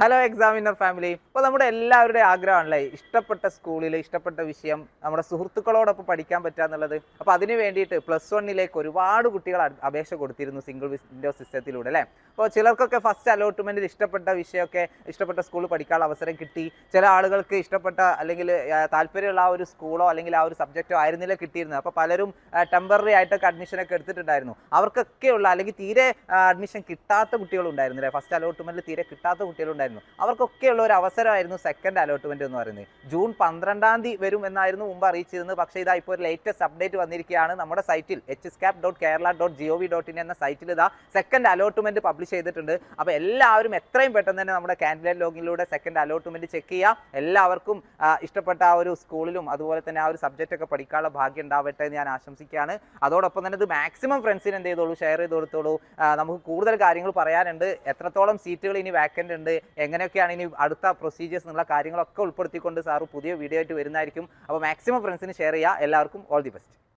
hello examiner family അപ്പോൾ നമ്മുടെ എല്ലാവരുടെയും ആഗ്രഹമാണല്ലേ ഇഷ്ടപ്പെട്ട സ്കൂളിൽ ഇഷ്ടപ്പെട്ട വിഷയം നമ്മുടെ സുഹൃത്തുക്കളോടൊപ്പം പഠിക്കാൻ പറ്റുക എന്നുള്ളത് അപ്പോൾ അതിന് വേണ്ടിയിട്ട് പ്ലസ് വണ്ണിലേക്ക് ഒരുപാട് കുട്ടികൾ അ- അപേക്ഷ കൊടുത്തിരുന്നു സിംഗിൾ വിൻഡോ സിസ്റ്റത്തിലൂടെ അല്ലേ അപ്പോൾ ചിലർക്കൊക്കെ ഫസ്റ്റ് അലോട്ട്മെൻറ്റിൽ ഇഷ്ടപ്പെട്ട വിഷയമൊക്കെ ഇഷ്ടപ്പെട്ട സ്കൂളിൽ പഠിക്കാനുള്ള അവസരം കിട്ടി ചില ആളുകൾക്ക് ഇഷ്ടപ്പെട്ട അല്ലെങ്കിൽ ആ, താല്പര്യമുള്ള ആ ഒരു സ്കൂളോ അല്ലെങ്കിൽ ആ ഒരു സബ്ജക്റ്റോ ആയിരുന്നില്ല കിട്ടിയിരുന്നത് അപ്പോൾ പലരും ടെമ്പററി ആയിട്ടൊക്കെ അഡ്മിഷനൊക്കെ എടുത്തിട്ടുണ്ടായിരുന്നു അവർക്കൊക്കെയുള്ള അല്ലെങ്കിൽ തീരെ അഡ്മിഷൻ കിട്ടാത്ത കുട്ടികളുണ്ടായിരുന്നില്ലേ ഫസ്റ്റ് അലോട്ട്മെന്റിൽ തീരെ കിട്ടാത്ത കുട്ടികളുണ്ടായിരുന്നു അവർക്കൊക്കെയുള്ള ഒരു അവസരമായിരുന്നു സെക്കൻഡ് അലോട്ട്മെന്റ് എന്ന് പറയുന്നത് ജൂൺ പന്ത്രണ്ടാം തീയതി വരും എന്നായിരുന്നു മുമ്പ് അറിയിച്ചിരുന്നത് പക്ഷേ ഇതാ ഇപ്പോൾ ഒരു ലേറ്റസ്റ്റ് അപ്ഡേറ്റ് വന്നിരിക്കുകയാണ് നമ്മുടെ സൈറ്റിൽ H scap dot Kerala dot G O V dot in എന്ന സൈറ്റിൽ ഇതാ സെക്കൻഡ് അലോട്ട്മെന്റ് പബ്ലിഷ് ചെയ്തിട്ടുണ്ട് അപ്പോൾ എല്ലാവരും എത്രയും പെട്ടെന്ന് തന്നെ നമ്മുടെ കാൻഡിഡേറ്റ് ലോഗിനിലൂടെ സെക്കൻഡ് അലോട്ട്മെന്റ് ചെക്ക് ചെയ്യുക എല്ലാവർക്കും ആ, ഇഷ്ടപ്പെട്ട ആ ഒരു സ്കൂളിലും അതുപോലെ തന്നെ ആ ഒരു സബ്ജക്റ്റ് ഒക്കെ പഠിക്കാനുള്ള ഭാഗ്യം ഉണ്ടാവട്ടെ എന്ന് ഞാൻ ആശംസിക്കുകയാണ് അതോടൊപ്പം തന്നെ ഇത് മാക്സിമം ഫ്രണ്ട്സിന് എന്ത് ചെയ്തോളൂ ഷെയർ ചെയ്ത് കൊടുത്തോളൂ ആ, നമുക്ക് കൂടുതൽ കാര്യങ്ങൾ പറയാനുണ്ട് എത്രത്തോളം സീറ്റുകൾ ഇനി വാക്കൻ്റ് ഉണ്ട് എങ്ങനെയൊക്കെയാണ് ഇനി അടുത്ത പ്രൊസീജിയേഴ്സ് എന്നുള്ള കാര്യങ്ങളൊക്കെ ഉൾപ്പെടുത്തിക്കൊണ്ട് സാറ് പുതിയ വീഡിയോ ആയിട്ട് വരുന്നതായിരിക്കും അപ്പോൾ മാക്സിമം ഫ്രണ്ട്സിന് ഷെയർ ചെയ്യുക എല്ലാവർക്കും ഓൾ ദി ബെസ്റ്റ്